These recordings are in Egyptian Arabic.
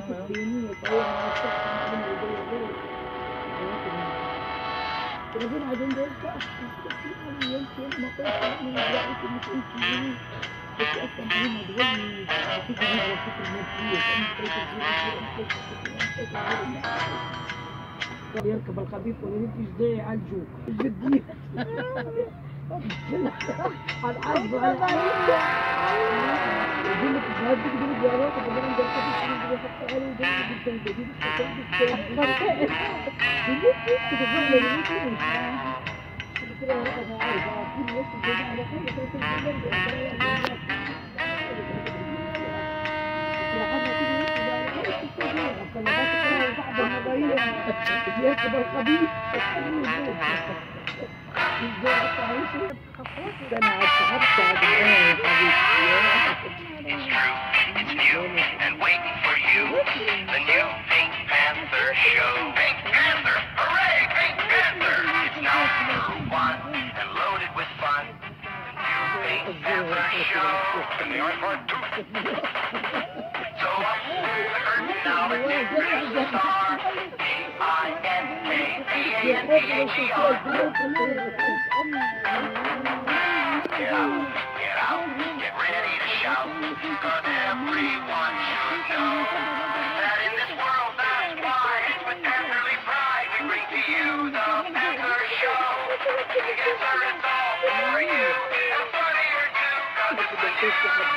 الصينية فهو مع الشخص من الجو جاي ربنا عدم ذلك أحسن يمكن ما قلت من رأيك إنك أنت جميل بس أصلا هنا تغني بفكرة هنا وفكرة مادية فأنت كيف يركب الخبيث ولا انت جدي يعالجوك جدي العرض يقول لك هديك يقول لك يا روح بدل ما تركب يقول لك حتى عليه جدا جدا يركب الخبيث انا عدت عدت يا حبيبي It's new and waiting for you. The new Pink Panther show. Pink Panther! Hooray! Pink Panther! It's now number one and loaded with fun. The new Pink Panther show. And the iPod too. So up the curtain now and here's the star. P-I-N-K-P-A-N-T-H-E-R. Get out, get out, get ready to shout. Cause everyone should know that in this world, that's why it's with Pantherly pride we bring to you the Panther Show. Yes, sir, it's all for you. And funnier too, cause it's the new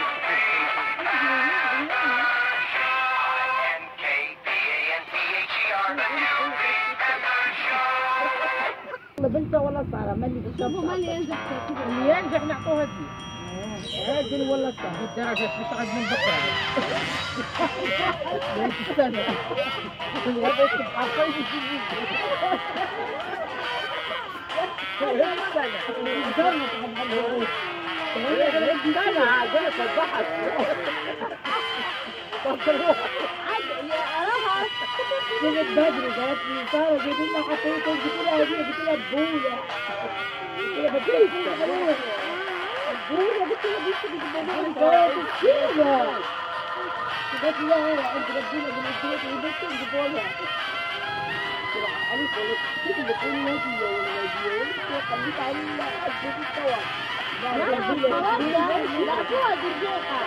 N-K-P-A-N-T-H-E-R, the new Pink Panther Show. ولا بنت ولا صار مالي هو ما بالشمس اللي ينجح كذا اللي ينجح نعطوه هدية عادل ولا صار درجة تسعد من بكرة لا تستنى الغدا تبقى عاد يا اراها جبت بدري قالت لي ساره جيب لنا حطيت قلت لها هديه قلت لها بوله قلت لها بوله بوله قلت لها بنت قالت كذا قالت لي لا عند ربنا بالبيت وبنت بقولها عليك ولا كده بتقول نادية ولا نادية خليك على الجديد سوا لا فوق الجيحة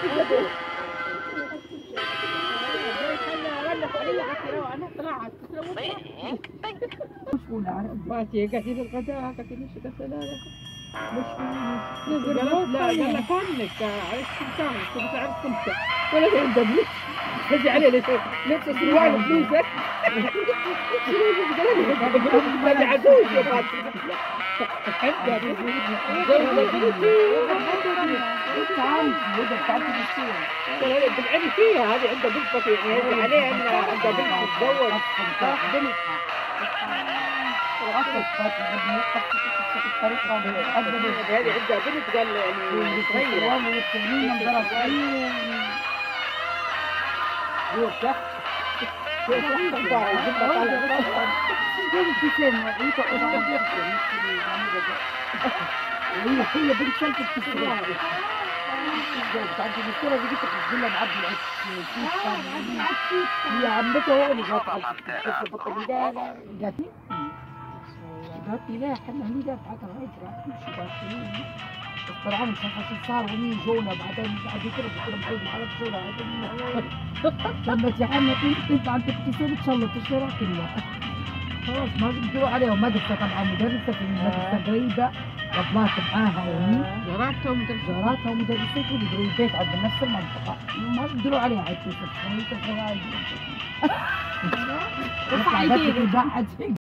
انا طلعت باتي قاعدين الغداء قاعدين نشرب السلالة مش قالت لا قال لك عنك عرفت كم كنت تعرف كم ولا عند ابنك هدي عليه ليش لبس سروال فلوسك هذا عجوز يا باتي بالعلم فيها هذه عندها بنت بطيء يعني عليها ان عندها بنت تتزوج صح بنت هذه عندها بنت قال يعني صغيرة هي هي بنت سلكت في السجارة بعد الصورة دي جبت الجلة معبي هي عمتها هو اللي قاطعة لا لا قالت لي قالت لي لا احنا هني ده بعد الهجرة مش قالت لي بس طبعا مش عارفة شو صار ومين جونا بعدين بعد كده بكره معود على بسرعة لما زعلنا قلت انت عم تبتسم ان شاء الله تشتري كلها خلاص ما بيقدروا عليها مدرسة طبعا مدرسة في المدرسة قريبة طلعت معاها وهي جراتهم جاراتها ومدرسات وبيقدروا البيت عند نفس المنطقة ما بيقدروا عليها عاد توصل شوية شوية رفع ايديك بعد